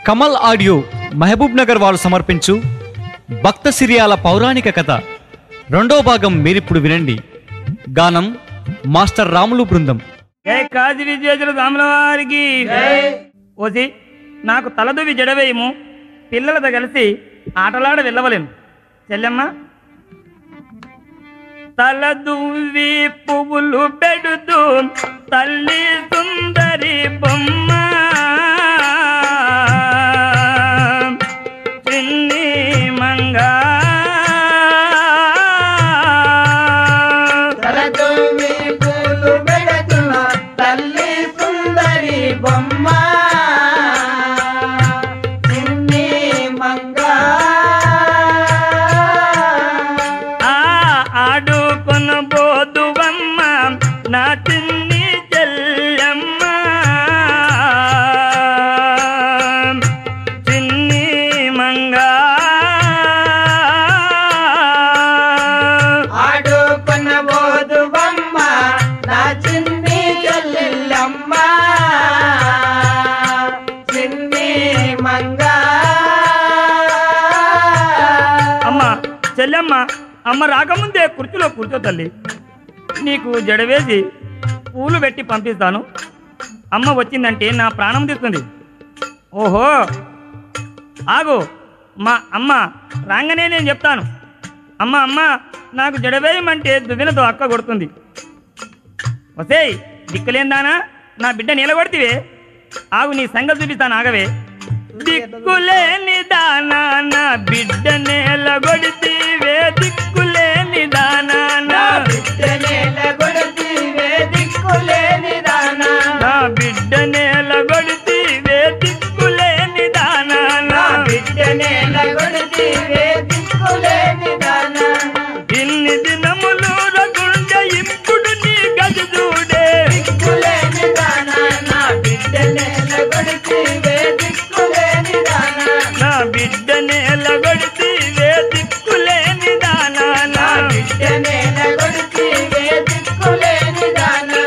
Kamal audio Mahabub Nagar వారు సమర్పించు భక్త సిరియాల పౌరాణిక కథ రెండో భాగం మీరిప్పుడు వినండి గానం మాస్టర్ రాములు బృందం జై కాశీ విశ్వేశ్వర స్వాముల వారికి ఓసి నాకు తలదువి జడవేయము పిల్లలతో కలిసి ఆటలాడ వెళ్ళవలేను చెల్లెమ్మ తలదువి పువ్వులు పెడుతూ తల్లి సుందరి బొమ్మ చిన్ని మంగా తలదూవి పూలు పెడుతున్న తల్లి సుందరి బొమ్మ చిన్ని మంగ ఆ ఆడుకొన బోదువమ్మ నా చిన్ని చెల్లెమ్మ చిన్ని మంగా ఆడుకున్న బోదు బొమ్మ నా చిన్ని చెల్లెల్లమ్మ చిన్ని మంగ అమ్మ చెల్లెమ్మ అమ్మ రాకముందే కుర్చీలో కూర్చో తల్లి నీకు జడవేసి పూలు పెట్టి పంపిస్తాను అమ్మ వచ్చిందంటే నా ప్రాణం తీస్తుంది ఓహో ఆగు మా అమ్మ రాగానే నేను చెప్తాను అమ్మ అమ్మ నాకు జడవేయమంటే దువ్వెనతో అక్క కొడుతుంది వసేయ్ దిక్కులేందానా నా బిడ్డ నిలగొడితివే ఆగు నీ సంగతి చూపిస్తాను ఆగవే దిక్కులేని దానా నా బిడ్డ నేలగొడితివే దిక్కులేని దానా నా బిడ్డనేల కొడుతీవే దిక్కులేని దానా నా బిడ్డ నేలగొడితివే దిక్కులేని దానా నా నా బిడ్డనేల కొడుతీవే దిక్కులేని దానా ఇన్ని దినములు రగుండ ఇప్పుడు నీ గది చూడే దిక్కులేని దానా నా బిడ్డనేల కొడుతీవే దిక్కులేని దానా నా బిడ్డ నేలగొడితివే దిక్కులేని దానా నా నా బిడ్డనేల కొడుతీవే దిక్కులేని దానా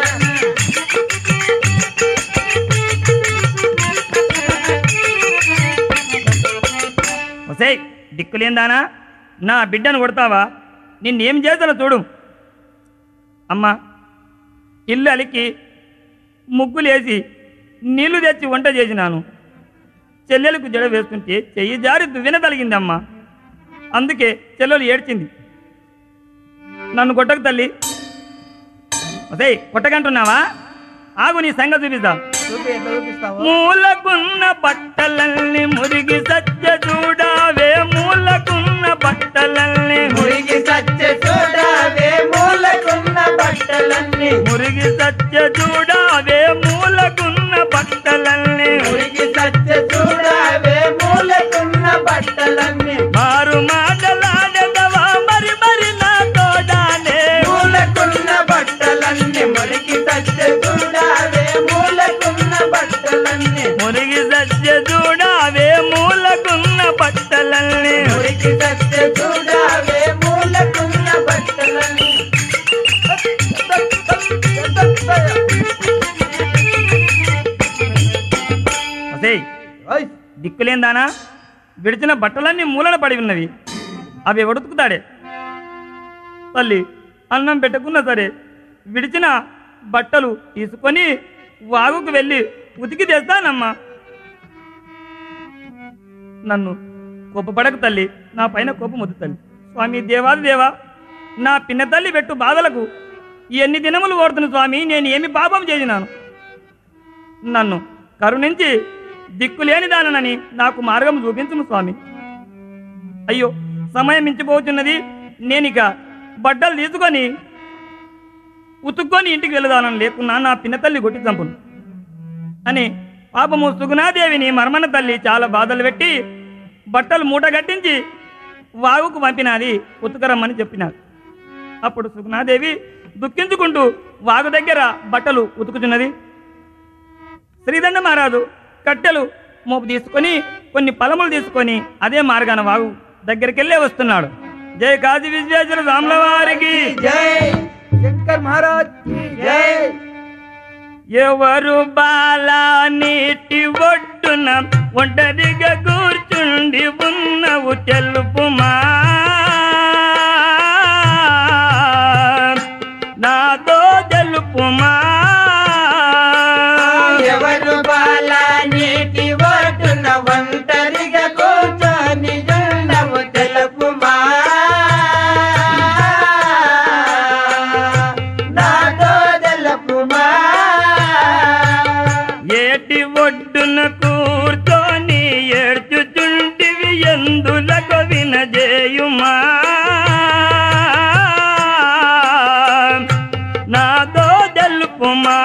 ఒసేయ్ దిక్కులేందానా నా బిడ్డను కొడతావా నిన్నేం చేస్తానో చూడు అమ్మా ఇల్లు అలికి ముగ్గులేసి నీళ్లు తెచ్చి వంట చేసినాను చెల్లెలకు జడ వేస్తుంటే చెయ్యి జారి దువ్వెన తలిగిందమ్మా అందుకే చెల్లెలు ఏడ్చింది నన్ను కొట్టకు తల్లి ఒసేయ్ కొట్టకంటున్నావా ఆగు నీ సంగతి చూపిస్తా చూపి ఎట్లా చూపిస్తావు మూలకున్న బట్టలల్ని మురిగి సత్య చూడావే మూలకున్న బట్టలల్ని మురిగి సత్య చూడవే మూలకున్న బట్టలన్నీ మురిగి సత్య చూడావే మూలకున్న బట్టలల్ని మురిగి సత్య చూడవే మూలకున్న బట్టలన్నీ మారు మాటలాడదవా మరి మరి నా తోడానే మూలకున్న బట్టలన్నీ మురిగి సత్య చూడవే మూలకున్న బట్టలన్నీ మురిగి సత్య చూడావే మూలకున్న బట్టలల్ని మురికి సత్య చూడవే మూలకున్న బట్టలన్నీ ఒసేయ్ దిక్కులేందానా విడిచిన బట్టలన్నీ మూలన పడి ఉన్నవి అవి ఉడుకుతాడే తల్లి అన్నం పెట్టకున్నా సరే విడిచిన బట్టలు తీసుకొని వాగుకు వెళ్ళి ఉతికి తెస్తానమ్మా నన్ను కోపపడకు తల్లి నా పైన కోపం వద్దు తల్లి స్వామి దేవాది దేవా నా పిన్న తల్లి పెట్టు బాధలకు ఎన్ని దినములు ఓడుతున్న స్వామి నేను ఏమి పాపం చేసినాను నన్ను కరుణించి దిక్కులేని దానని నాకు మార్గం చూపించుము స్వామి అయ్యో సమయం మించిపోతున్నది నేనిక బట్టలు తీసుకొని ఉతుక్కొని ఇంటికి వెళదానని లేకున్నా నా పిన్నతల్లి కొట్టి చంపును అని పాపము సుగుణాదేవిని మర్మన తల్లి చాలా బాధలు పెట్టి బట్టలు మూట కట్టించి వాగుకు పంపినది ఉతుకరమ్మని చెప్పినారు అప్పుడు సుగుణాదేవి దుఃఖించుకుంటూ వాగు దగ్గర బట్టలు ఉతుకుతున్నది శ్రీదండ మహారాజు కట్టెలు మోపు తీసుకొని కొన్ని పలములు తీసుకొని అదే మార్గాన వాగు దగ్గరికి వెళ్ళే వస్తున్నాడు జై కాశీ విశ్వేశ్వర స్వాముల వారికి జై శంకర్ మహారాజ్ కి జై ఎవరు బాల నీటి ఒడ్డు ఒడ్డున ఒంటరిగా కూర్చుండి ఉన్నవు తెలుపుమా నాతో తెలుపుమా ఎవరు బాల నీటి ఒడ్డున ఒంటరిగా కూర్చొని ఉండవు తెలుపుమా నాతో తెలుపుమా ఏటి ఒడ్డున కూర్చొని ఏడ్చుచుంటివి ఎందులకు వినజేయుమా నాతో తెలుపుమా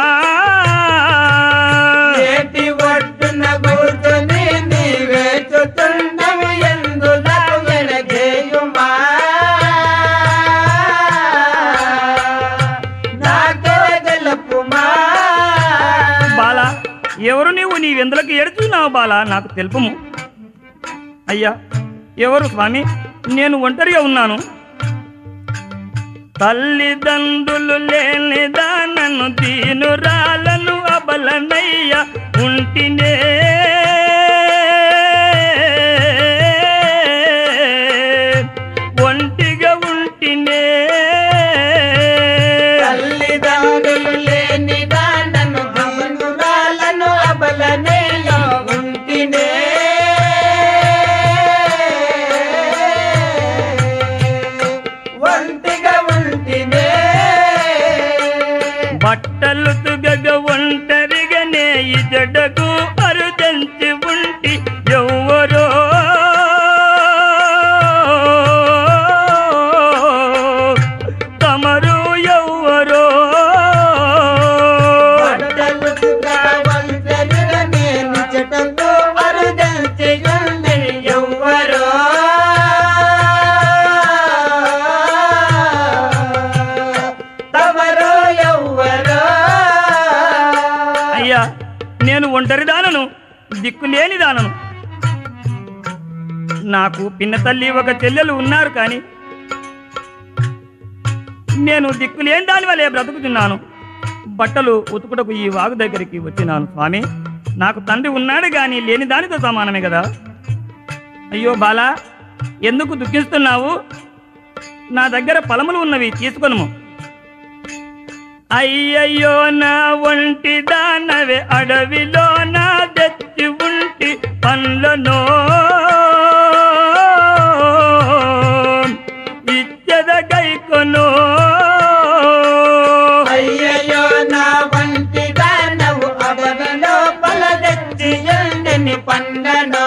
ఏటి ఒడ్డున కూర్చొని నీవే చుతుండవు ఎందులకు వెనగేయుమా నాతో తెలుపుమా బాలా ఎవరు నీవు నీవెందులకు ఏడుచున్నావు బాలా నాకు తెలుపుము అయ్యా ఎవరు స్వామి నేను ఒంటరిగా ఉన్నాను తల్లిదండ్రులు లేనిదా నన్ను దీనురాలను అబలనయ్య ఉంటినే ఒంటిగా ఉంటినే తల్లిదండ్రులు లేని దానను దీనురాలను అబలనేలో ఉంటినే ఒంటిగా ఉంటినే బట్టలు తుగగ ఒంటరిగానే ఈ జడకు అరుదంచి ఉంటి ఎవ్వరో తమరు ఎవ్వరో బట్టలుగా ఒంటరిగా నేను చెటకు అరుదంచి ఉన్నది ఎవ్వరో తమరో ఎవ్వరో అయ్యా నేను ఒంటరి దానను దిక్కులేని దానను నాకు పిన్న తల్లి ఒక చెల్లెలు ఉన్నారు కానీ నేను దిక్కులేని దాని వల్లే బ్రతుకుతున్నాను బట్టలు ఉతుకుటకు ఈ వాగు దగ్గరికి వచ్చినాను స్వామి నాకు తండ్రి ఉన్నాడు కానీ లేని దానితో సమానమే కదా అయ్యో బాలా ఎందుకు దుఃఖిస్తున్నావు నా దగ్గర ఫలములు ఉన్నవి తీసుకొనుము అయ్యయ్యో నా ఒంటి దానవే అడవిలో నా తెచ్చి ఉంటి పండ్లను ఇచ్చద గైకొను అయ్యయ్యో నా వంటి దానవు అడవిలో పలదెచ్చి ఎండని పండనో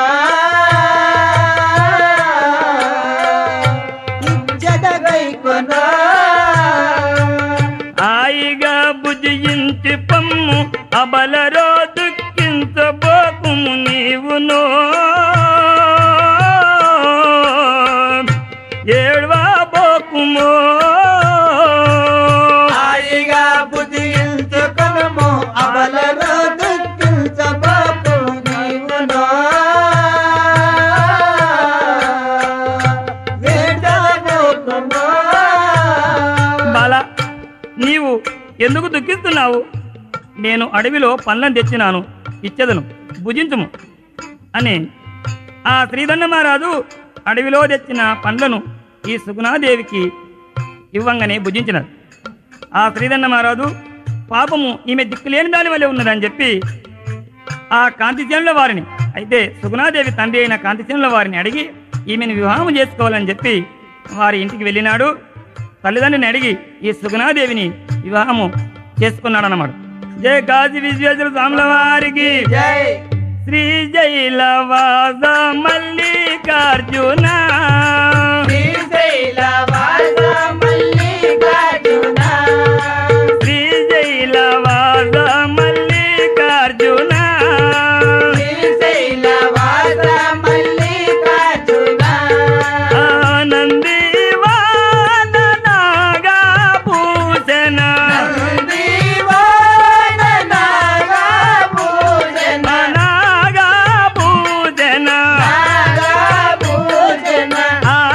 ఇచ్చదగైకొనో హాయిగా భుజించి పమ్ము అబలరో దుఃఖించబోకుము నీవును ఏడ్వా బోకుమో హాయిగా బుద్ధించుకొనుము అబలలో దుఃఖించబోకు నీవునో వేడబోకునో బాల నీవు ఎందుకు దుఃఖిస్తున్నావు నేను అడవిలో పళ్ళను తెచ్చినాను ఇచ్చెదను భుజించుము అని ఆ శ్రీదండ మహారాజు అడవిలో తెచ్చిన పండ్లను ఈ సుగుణాదేవికి ఇవ్వంగానే భుజించినాడు ఆ శ్రీదండ మహారాజు పాపము ఈమె దిక్కులేని దాని వల్లే ఉన్నదని చెప్పి ఆ కాంతిసేనుల వారిని అయితే సుగుణాదేవి తండ్రి అయిన కాంతిసేనుల వారిని అడిగి ఈమెను వివాహం చేసుకోవాలని చెప్పి వారి ఇంటికి వెళ్ళినాడు తల్లిదండ్రిని అడిగి ఈ సుగుణాదేవిని వివాహము చేసుకున్నాడు అన్నమాట జయ కాశీ విశ్వేశ్వర స్వాముల వారికి జై శ్రీశైలవాస మల్లికార్జున శ్రీశైల వాస మల్లికార్జున శ్రీశైలవాస మల్లికార్జున శ్రీశైల వాస మల్లికార్జున ఆనంది నాగా పూజన నందివాన నాగభూషణ నాగా పూజన నాగభూషణ ఆ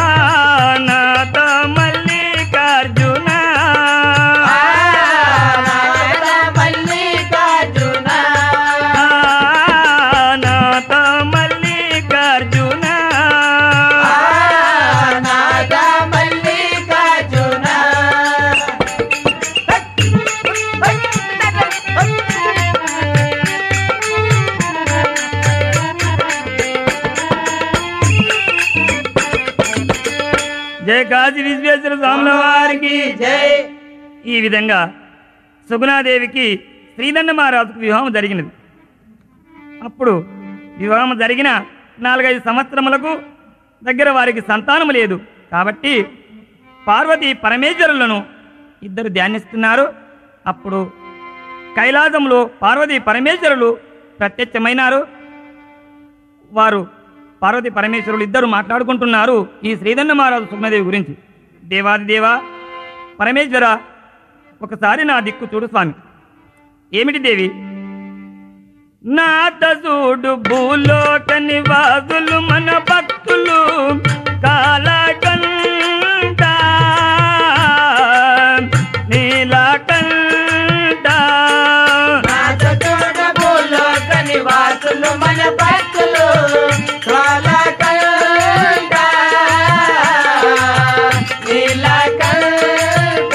జయ కాశీ విశ్వేశ్వర స్వాముల వారికి జై ఈ విధంగా సుగుణాదేవికి శ్రీదండ మహారాజుకు వివాహం జరిగినది అప్పుడు వివాహం జరిగిన నాలుగైదు సంవత్సరములకు దగ్గర వారికి సంతానం లేదు కాబట్టి పార్వతి పరమేశ్వరులను ఇద్దరు ధ్యానిస్తున్నారు అప్పుడు కైలాసంలో పార్వతి పరమేశ్వరులు ప్రత్యక్షమైనారు వారు పార్వతి పరమేశ్వరులు ఇద్దరు మాట్లాడుకుంటున్నారు ఈ శ్రీదండ మహారాజు సుమ్మదేవి గురించి దేవాది దేవా పరమేశ్వర ఒకసారి నా దిక్కు చూడు స్వామి ఏమిటి దేవి నాత చూడు భూలోక నివాసులు మన భక్తులు కాలకంట నీలకంట నాథ చూడ భూలోక నివాసులు మన భక్తులు కాలకంఠ, నీలకంఠ.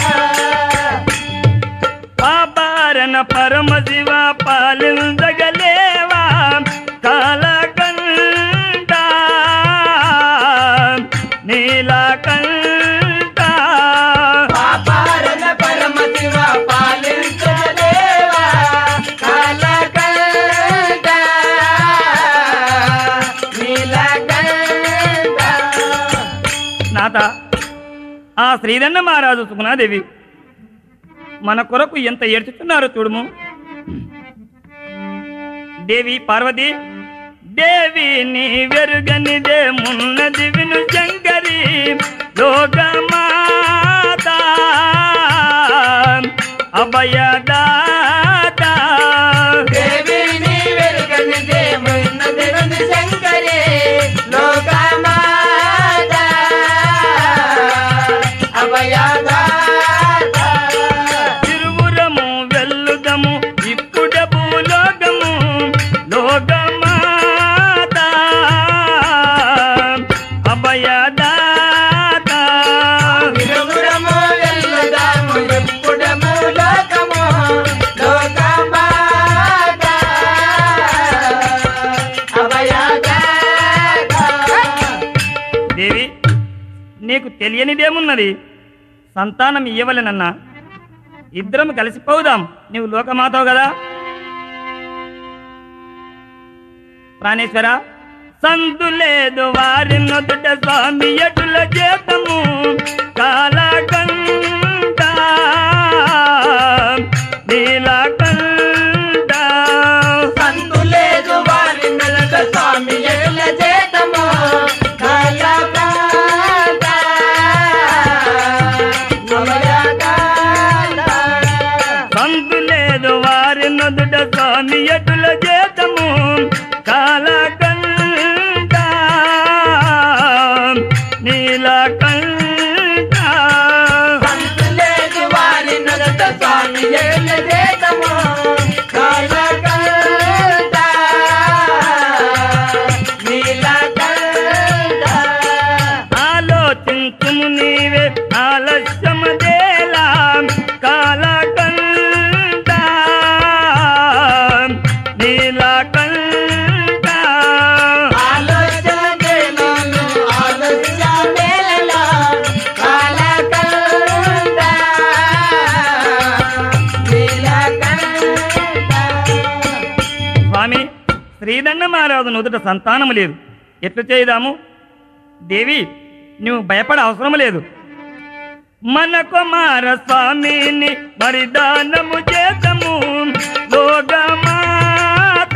పాపారణ పరమశివ పాలించగలేవా కాలకంట నీలకంట పాపారణ పరమశివ పాలించలేవా కాలకంఠ, నీలకంఠ. నాథ ఆ శ్రీదండ మహారాజు సుగుణాదేవి మన కొరకు ఎంత ఏడ్చుతున్నారో చూడుము దేవి పార్వతి దేవి నీ వెరుగనిదే మున్నది విను శంకరి లోకమాత అభయదాత దేవి నీ వెలుగనిదే మున్నది నుండి శంకరి లోకమాత అభయదాత. తిరువురము వెల్లుదము ఇప్పుడ భూలోకము లోకమాత అభయదాత విరుగుడము వెళ్ళుదాము ఎప్పుడము లోకము లోకమాత అభయదాత. దేవి నీకు తెలియనిదేమున్నది సంతానం ఇయ్యవలెనన్నా ఇద్దరం కలిసిపోదాం నీవు లోకమాతావు కదా ప్రాణేశ్వర సందు లేదు వారి నొదుట స్వామి ఎటుల చేతము కాలకంట నీలకంట సందు లేదు వారి మెలక స్వామి ఎల్ల చేతము కాలకాంత అభయదాత. సందు లేదు వారి నొదుట స్వామి ఎటుల చేతము కాలకంట నీలకంట సంతు లేదు వారి నొలత స్వామి ఎల్ల చేతము కాలకంఠ, నీలకంఠ. ఆలోచించుము నీవే ఆలస్యమదేలా కాలకంట నీలకంట ఆలోచన చేయాలను, ఆలోచన మేలలో కాలకంఠ, నీలకంఠ. స్వామి శ్రీదండ మహారాజు నుదుట సంతానము లేదు ఎట్లు చేయుదాము దేవి నువ్వు భయపడ అవసరం లేదు మన కుమార స్వామిని మరిదానము చేతము లోకమాత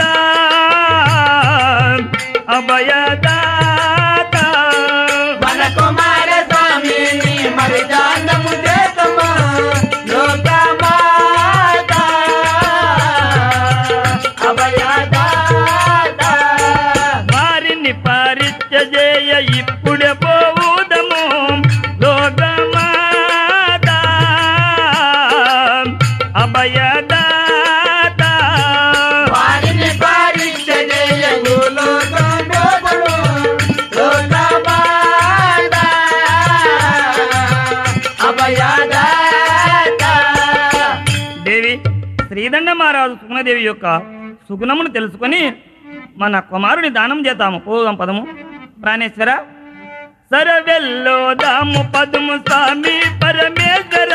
అభయదాత మన కుమార స్వామిని మరిదానము చేతము లోకమాత అభయదాత వారిని పారిత్య చేయ ఇప్పుడే పోవుదము లోకమాత అభయదాత వారిని పారించ జయగు లోకమోపుడు లోకమాత అభయదాత దేవి శ్రీదండ మహారాజు సుగుణదేవి యొక్క సుగుణమును తెలుసుకొని మన కుమారుని దానం చేద్దాము పోదాం పదము ప్రాణేశ్వర సరవెల్లో దాము పదుము స్వామి పరమేశ్వర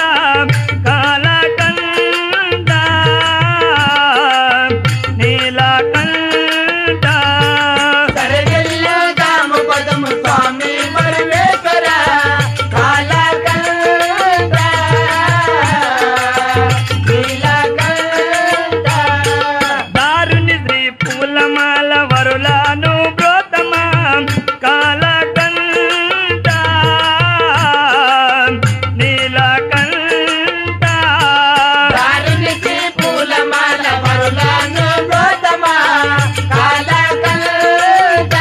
కాలకండ నీలకంఠ సరగెల్లు దాము పదము స్వామి పరమేశ్వర కాలకంఠ నీలకంఠ దారుని శ్రీ పూలమాల వరులాను బ్రోతమా కాలకంఠ నీలకంఠ దారునికి పూలమాల వరులను గోతమా కాలకంఠ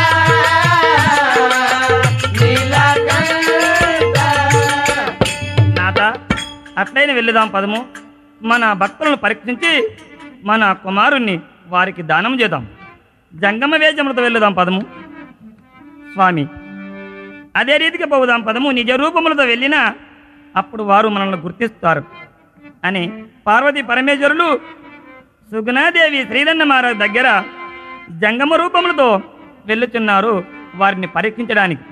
నీలకంఠ నాత అట్లయిన వెళ్ళుదాం పదము మన భక్తులను పరీక్షించి మన కుమారుణ్ణి వారికి దానం చేద్దాం జంగమ వేజములతో వెళ్ళుదాం పదము స్వామి అదే రీతికి పోదాం పదము నిజ రూపములతో వెళ్ళినా అప్పుడు వారు మనల్ని గుర్తిస్తారు అని పార్వతీ పరమేశ్వరులు సుగుణాదేవి శ్రీదన్న మహారాజు దగ్గర జంగమ రూపములతో వెళ్ళుచున్నారు వారిని పరీక్షించడానికి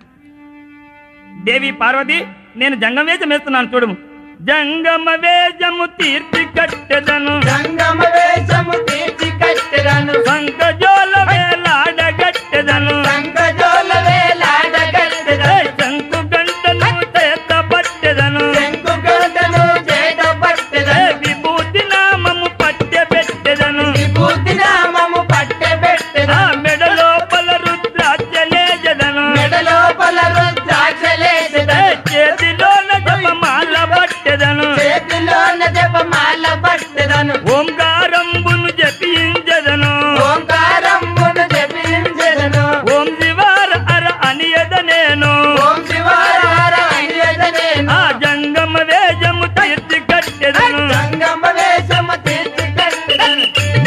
దేవి పార్వతి నేను జంగమ వేషం వేస్తున్నాను చూడు జంగమ వేషము తీర్చి కట్టెదను సంగమ వేషము తీర్చి కట్టెదను సంకజోల వేలాడగట్టెదను సంగజోల వేలాడగట్టెదను శంకు గంటలు చేత పట్టెదను శంకు గంటను చేత ఏ పట్టెదను విభూతి నామము పట్టె పెట్టెదను విభూతి నామము పట్టె ఆ పెట్టెదను మెడ లోపల రుద్రాచలేజదను మెడ లోపల రుద్రాక్షలేసెదను ఏ చేతిలోన జపమాల పట్టెదను చేతిలోన జపమాల పట్టెదను ఓంకారంబును జపించదను ఓంకారమును జపించెదను ఓం శివార అర అనియద నేను ఓం శివారార అయ్యదనేను ఆ జంగమ వేజము తీర్చి కట్టెదను సంగమ వేషము తీర్చి కట్టెదను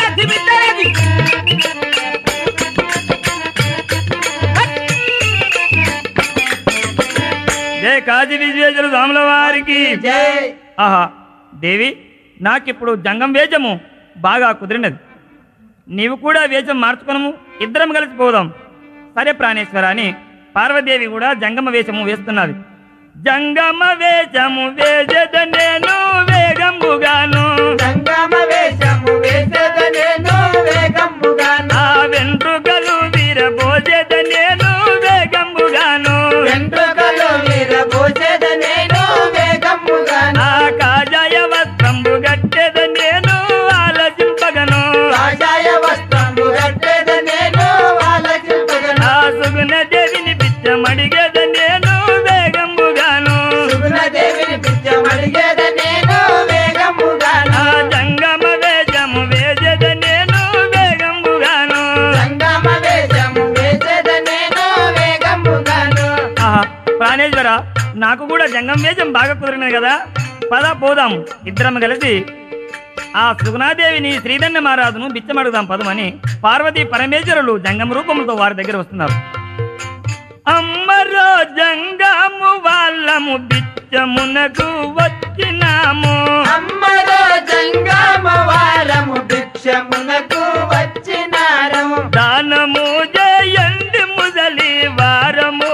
జయ కాశీ విశ్వేశ్వర స్వాముల వారికి జై ఆహా దేవి నాకిప్పుడు జంగం వేషము బాగా కుదిరినది నీవు కూడా వేషం మార్చుకునము ఇద్దరం కలిసి పోదాం సరే ప్రాణేశ్వర అని పార్వదేవి కూడా జంగమ వేషము వేస్తున్నది జంగమ వేషము వేసెద నేను వేగంబుగాను సంగమ వేషము వేసెదనేను వేగంబుగాను ఆ వెంట్రుకలు వీరబోసెద నేను వేగంబుగాను వెంట్రుకలు వీరబోసెదనేను వేగంబుగాను ఆ కాజాయ వస్త్రంబు గట్టెద నేను ఆలసింపగను కాషాయ వస్త్రము కట్టెదనేను ఆలచింపగను ఆ సుగుణ దేవిని పిచ్చమడిగేద నేను వేగంబుగాను సుగుణదేవిని పిచ్చమడిగేదనేను వేగంబుగాను ఆ జంగమ వేషము వేసెద నేను వేగంబుగాను సంగమ వేషము వేసెదనేను వేగంబుగాను ఆహా ప్రాణేశ్వర నాకు కూడా జంగం వేషం బాగా కుదిరినది కదా పద పోదాం ఇద్దరం కలిసి ఆ సుగుణాదేవిని శ్రీదండ మహారాజును బిచ్చమడుగుదాం పదమని పార్వతీ పరమేశ్వరులు జంగం రూపంతో వారి దగ్గర వస్తున్నారు అమ్మరో జంగము వాళ్ళము బిచ్చమునకు వచ్చినాము అమ్మరో జంగమ వారము భిక్షమునకు వచ్చినారము దానము జయండి ముదలి వారము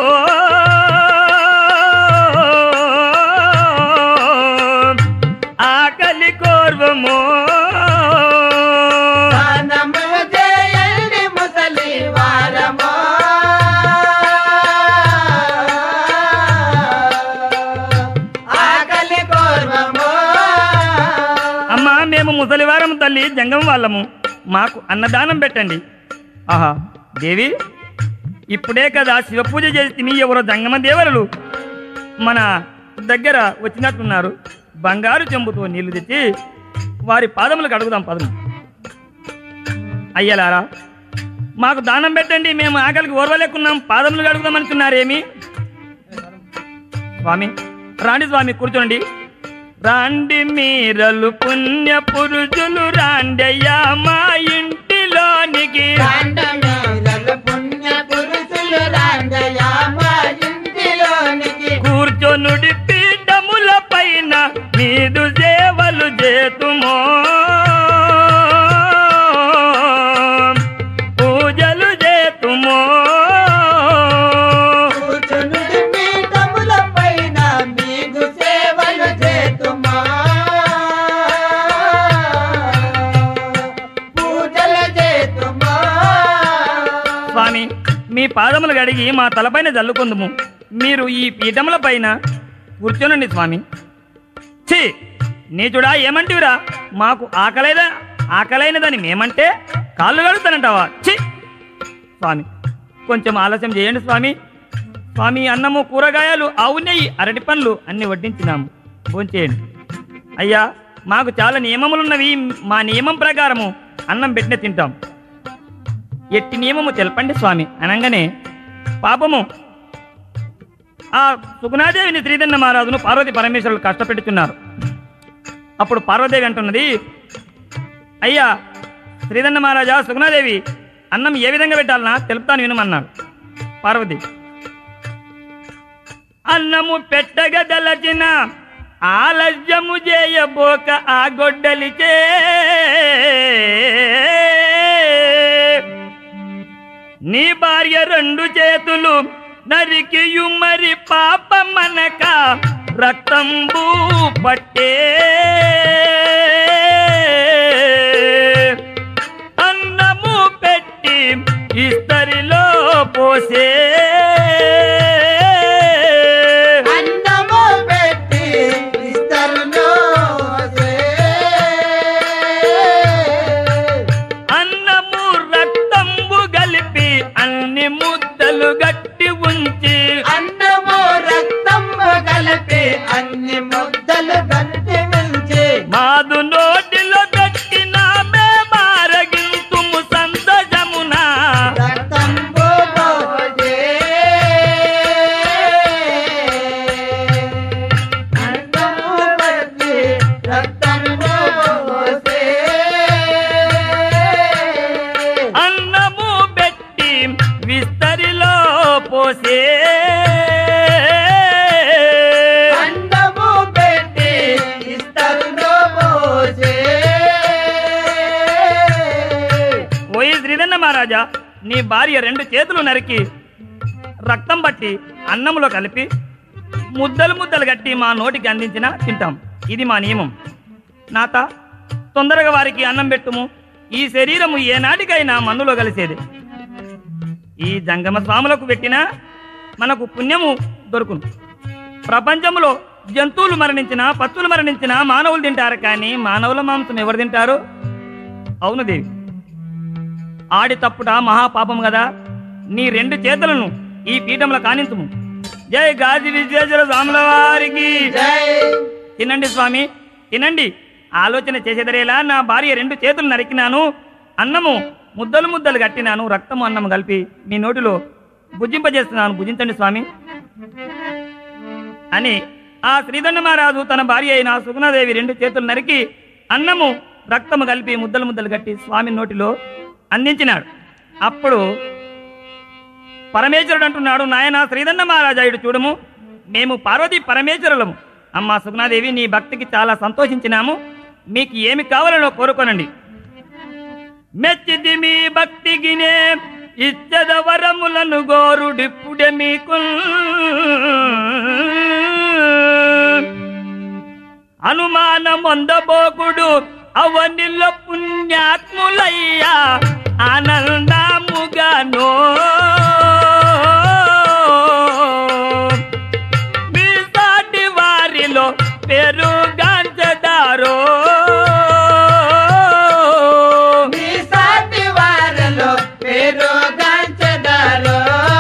ఆకలి కోర్వము దానము చేయండి ముసలి వారము ఆకలి కోర్వము అమ్మా మేము ముసలివారం తల్లి జంగం వాళ్ళము మాకు అన్నదానం పెట్టండి ఆహా దేవి ఇప్పుడే కదా శివ పూజ చేసి మీ ఎవరో జంగమ దేవరులు మన దగ్గర వచ్చినట్టున్నారు బంగారు చెంబుతో నీళ్లు తెచ్చి వారి పాదములకు అడుగుదాం పదము అయ్యలారా మాకు దానం పెట్టండి మేము ఆకలికి ఓర్వలేకున్నాం పాదములు అడుగుదామనుకున్నారేమి స్వామి రాండి స్వామి కూర్చోండి రాండి మీరలు పుణ్య పురుషులు రాండయ్యా మా ఇంటిలోనికి రాండమేలలు పుణ్య పురుషులు రాండయా మా ఇంటిలోనికి కూర్చొనుడి పీఠముల పైన నీదు సేవలు చేతుమో పూజలు చేతుమో కూర్చునుడి మీ పాదములు గడిగి మా తలపైన జల్లుకుందుము మీరు ఈ పీఠముల పైన కూర్చోనండి స్వామి ఛీ నీచుడా ఏమంటివిరా మాకు ఆకలైన ఆకలైనదని మేమంటే కాళ్ళు కడుగుతానంటావా ఛీ స్వామి కొంచెం ఆలస్యం చేయండి స్వామి స్వామి అన్నము కూరగాయలు ఆవు నెయ్యి అరటి పండ్లు అన్ని వడ్డించినాము భోంచేయండి అయ్యా మాకు చాలా నియమములున్నవి మా నియమం ప్రకారము అన్నం పెట్టిన తింటాం ఎట్టి నియమము తెలపండి స్వామి అనగానే పాపము ఆ సుగుణాదేవిని శ్రీదన్న మహారాజును పార్వతి పరమేశ్వరులు కష్టపెడుతున్నారు అప్పుడు పార్వదేవి అంటున్నది అయ్యా శ్రీదన్న మహారాజా సుగుణాదేవి అన్నం ఏ విధంగా పెట్టాలనా తెలుపుతాను వినమన్నాడు పార్వతి అన్నము పెట్టగదలచిన ఆలస్యము చేయబోక ఆ గొడ్డలిచే నీ భార్య రెండు చేతులు నరికియు మరి పాప మనక రక్తంబు పట్టే అన్నము పెట్టి ఇస్తరిలో పోసే అన్నము పెట్టి ఇస్తరులో అన్నము రక్తంబు కలిపి అన్ని ముద్దలు గట్టి ఉంచి అన్నము రక్తము కలిపి అన్ని ముద్దలు గట్టి మించి మాదు నోటిలో పెట్టిన మారగింతుము సంతజమున రక్తంబు పోసే. అన్నము పెట్టి రక్తంబు పోసే. అన్నము పెట్టి విస్తరిలో పోసే అన్నము పెట్టి ఇస్తరులో పోసే. ఓయి శ్రీదన్న మహారాజా నీ భార్య రెండు చేతులు నరికి రక్తం పట్టి అన్నంలో కలిపి ముద్దలు ముద్దలు కట్టి మా నోటికి అందించిన తింటాం ఇది మా నియమం నాత తొందరగా వారికి అన్నం పెట్టుము ఈ శరీరము ఏనాటికైనా మన్నులో కలిసేది ఈ జంగమ స్వాములకు పెట్టినా మనకు పుణ్యము దొరుకును ప్రపంచంలో జంతువులు మరణించినా పచ్చులు మరణించినా మానవులు తింటారు కానీ మానవుల మాంసం ఎవరు తింటారు అవును దేవి ఆడి తప్పుట మహాపాపం కదా నీ రెండు చేతులను ఈ పీఠంలో కానించుము జై గాజి విశ్వేశ్వర స్వాముల వారికి జై తినండి స్వామి తినండి ఆలోచన చేసేదరేలా నా భార్య రెండు చేతులు నరికినాను అన్నము ముద్దలు ముద్దలు కట్టినాను రక్తము అన్నము కలిపి మీ నోటిలో భుజింపజేస్తున్నాను భుజించండి స్వామి అని ఆ శ్రీదండ మహారాజు తన భార్య అయిన సుగుణాదేవి రెండు చేతులు నరికి అన్నము రక్తము కలిపి ముద్దలు ముద్దలు కట్టి స్వామి నోటిలో అందించినాడు అప్పుడు పరమేశ్వరుడు అంటున్నాడు నాయన శ్రీదండ మహారాజాయుడు చూడము మేము పార్వతి పరమేశ్వరులము అమ్మా సుగుణాదేవి నీ భక్తికి చాలా సంతోషించినాము మీకు ఏమి కావాలనో కోరుకోనండి మెచ్చిది మీ భక్తికినే ఇచ్చద వరములను గోరుడిప్పుడే మీకు అనుమానం అందబోకుడు అవనిలో పుణ్యాత్ములయ్యా ఆనందముగానో మీ సాటి వారిలో పెరుగాంచదారో మీ సాటి వారిలో పేరు గాంచదారు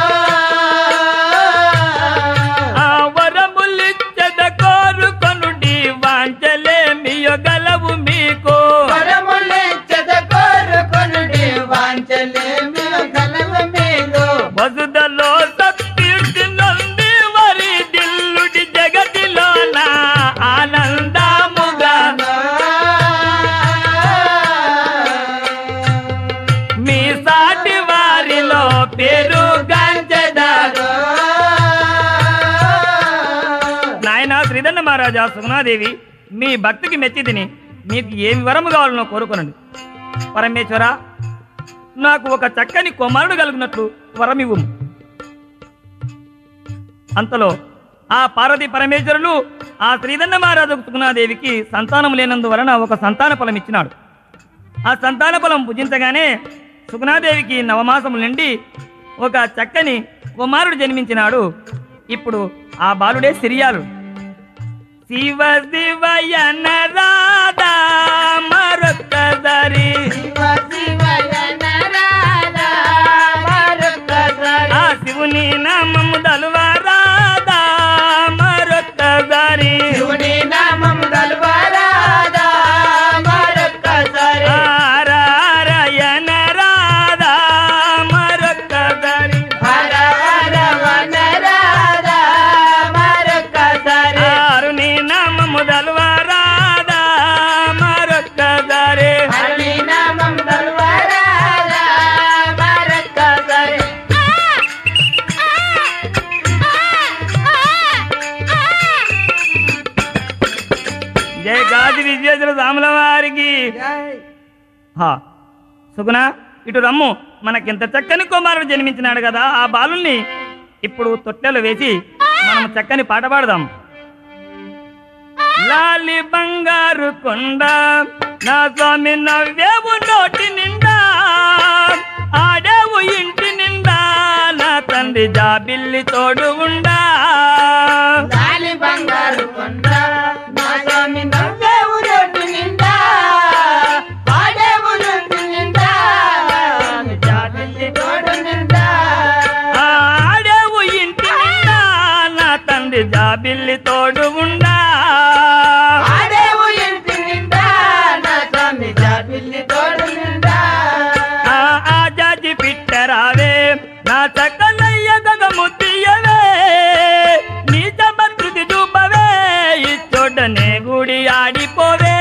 ఆ వరములిచ్చద కోరుకొనుడి వాంచలేమియో గలవు మీకు వరములిచ్చద కోరుకొనుడి వాంచలేమి కలవ మీరు వసుదలో సత్యుడి నంది వరి దిల్లుడి జగతిలోన ఆనందముగా మీ సాటి వారిలో పేరు గాంచదారు నాయన శ్రీదండ మహారాజా సుగుణాదేవి మీ భక్తికి మెచ్చి తిని మీకు ఏమి వరము కావాలనో కోరుకోనండి పరమేశ్వర నాకు ఒక చక్కని కుమారుడు కలిగినట్లు వరమివ్వు అంతలో ఆ పార్వతి పరమేశ్వరులు ఆ శ్రీదండ మహారాజు సుగుణాదేవికి సంతానం లేనందువలన ఒక సంతాన ఫలం ఇచ్చినాడు ఆ సంతాన ఫలం భుజించగానే సుగుణాదేవికి నవమాసములు నిండి ఒక చక్కని కుమారుడు జన్మించినాడు ఇప్పుడు ఆ బాలుడే సిరియాలు శివ శివయన రాధా మరొక్కసారి శివ శివయన రాధా మరొక్కసారి ఆ శివుని నామము దలువ రాధా మరొక్కసారి శివుని నామం గల్వరాదా మరొక్కసారి ఆరాయన రాధా మరొక్కసారి హర హర వన రాధా మరొక్కసారి ఆరుని నామము దలువ రాధా మరొక్కసారి హరి నామం గల్వరాదా మరొక్కసారి జయ గాజి విశ్వేశ్వర స్వాముల వారికి హా సుగుణ ఇటు రమ్ము మనకింత చక్కని కుమారుడు జన్మించినాడు కదా ఆ బాలుల్ని ఇప్పుడు తొట్టెలు వేసి మనం చక్కని పాట పాడదాం లాలి బంగారు కొండ నా స్వామి నవ్వేవు నోటి నిండా ఆడేవు ఇంటి నిండా నా తండ్రి జాబిల్లి తోడు ఉండా గాలి బంగారు కొండ నా స్వామి నవ్వేవు రొట్టు నిండా పాడేవు రొట్టు నిండా జాబిల్లి తోడు నిండా ఆడేవు ఇంటి నిండా నా తండ్రి జాబిల్లి తోడు ఉండా ఆడేవు ఇంటి నిండా నా స్వామి జాబిల్లి తోడు నిండా ఆ ఆ జాజి పిట్టరావే నా చక్కలయ్య గగ ముద్దియవే నీ జబర్కృతి చూపవే ఇచ్చోడనే గుడి ఆడిపోవే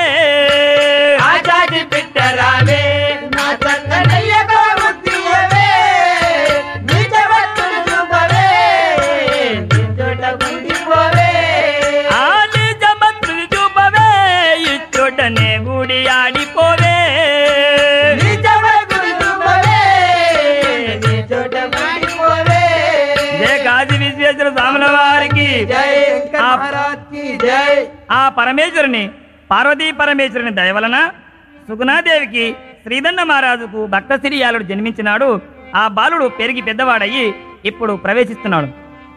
ఆజాది పెట్టరావే నా చక్కనయ్యగా ముత్తియవే నిజ భక్తులు చూపవే నీ చోట గుండిపోవే ఆ నీ జబర్కృతి చూపవే ఇచ్చోడనే గుడి ఆడిపోవే నిజ భక్తులు చూపవే నీ చోట గుండిపోవే జయ కాశీ విశ్వేశ్వర స్వాముల వారికి జై శంకర్ ఆ మహారాజ్ కి జై ఆ పరమేశ్వరుని పార్వతీ పరమేశ్వరుని దయ వలన సుగుణాదేవికి శ్రీదండ మహారాజుకు భక్త సిరియాలుడు జన్మించినాడు ఆ బాలుడు పెరిగి పెద్దవాడయ్యి ఇప్పుడు ప్రవేశిస్తున్నాడు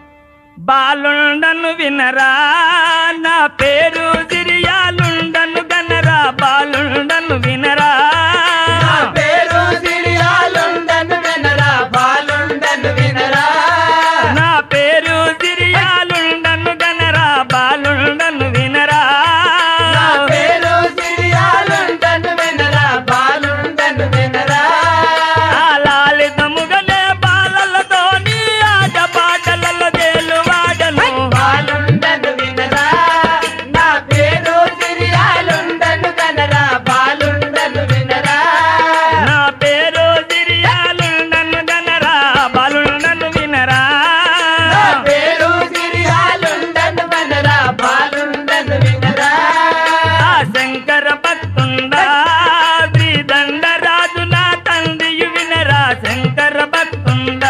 బాలుండను వినరా నా పేరు సిరియాలుండను గనరా బాలుండను వినరా నా పేరు సిరియాలుండను వినరా బాలుండను వినరా నా పేరు సిరియాలుండను గనరా బాలుండను వినరా నా పేరు సిరియాలుండను వినరా బాలుండను వినరా ఆ లాలితముగలే బాలలతో నీ ఆట పాటలలో తేలువాడను బాలుండను వినరా నా పేరు సిరియాలుండను కనరా బాలుండను వినరా నా పేరు సిరియాలుండను గనరా బాలుండను వినరా నా పేరు సిరియాలుండను కనరా బాలుండను వినరా ఆ శంకర భక్తుండా శ్రీదండరాజు నా తండ్రియు వినరా శంకర భక్తుండా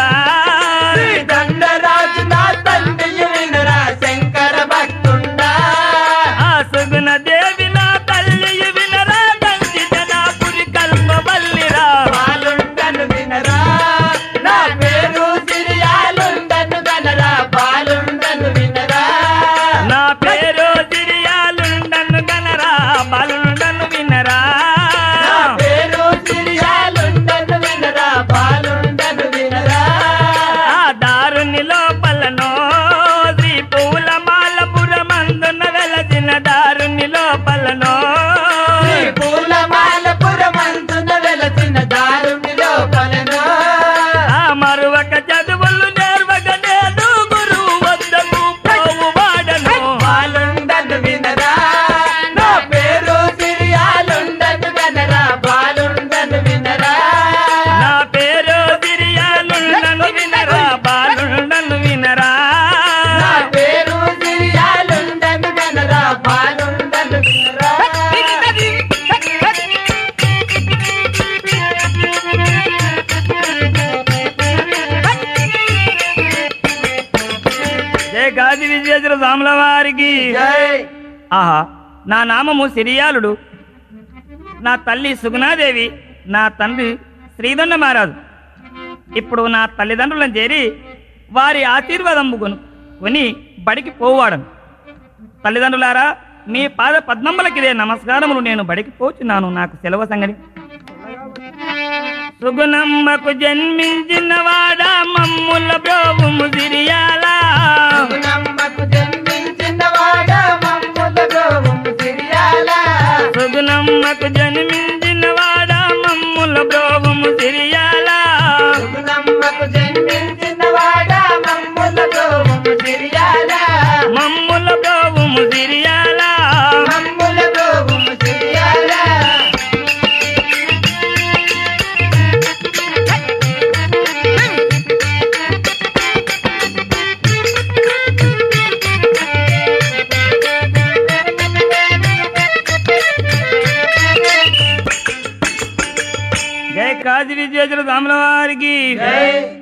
దండరాజు నా తండ్రి వినరా శంకర భక్తుండా ఆ సుగుణ దేవి నా తల్లియు వినరా తండ్రి జనాపురి కల్పవల్లిరా బాలుండను వినరా నా పేరు సిరియాలుండను కనరా బాలుండను వినరా నా పేరు సిరియాలుండను గనరా బాలుండను వినరా నా పేరు సిరియాలుండను వినరా బాలుండను వినరా ఆ దారుని లోపలనో శ్రీ పూల మాలపురమందున వెలసిన దారుని లోపలనో శ్రీ పూలమాలపురమందున వెలసిన దారునిలో పలనో ఆ మరువక చదువులు నేర్వక నేను గురువు వద్దకు పోవు వాడను బాలుండను వినరా నా పేరు సిరియాలుండను కనరా బాలుండను వినరా నా పేరు సిరియాలుండను వినరా బాలుండను వినరా నా పేరు సిరియాలుండను కనరా బాలుండను వినరా జయ గాది విజయేశ్వర స్వాముల వారికి జై ఆహా నా నామము సిరియాలుడు నా తల్లి సుగుణాదేవి నా తండ్రి శ్రీదొండ మహారాజు ఇప్పుడు నా తల్లిదండ్రులను చేరి వారి ఆశీర్వాదం కొను కొని బడికి పోవాడను తల్లిదండ్రులారా మీ పాద పద్మంబలకిదే నమస్కారములు నేను బడికి పోచున్నాను నాకు సెలవు సంగతి సుగుణమ్మకు జన్మించిన వాడా మమ్ముల బ్రోవుము సిరియాలా నమ్మకు జన్మించిన వాడ మమ్ముల గోవుము సిరియాల సుగుణమ్మకు జన్మించిన వాడా మమ్ముల బ్రోవుము సిరియాలా నమ్మకు జన్మించిన వాడ మమ్ముల గోవుము సిరియాల మమ్ముల బ్రోవుము సిరియాలా మమ్ముల గోవుము సిరియాల జై కాశీ విశ్వేశ్వర స్వాముల వారికి జై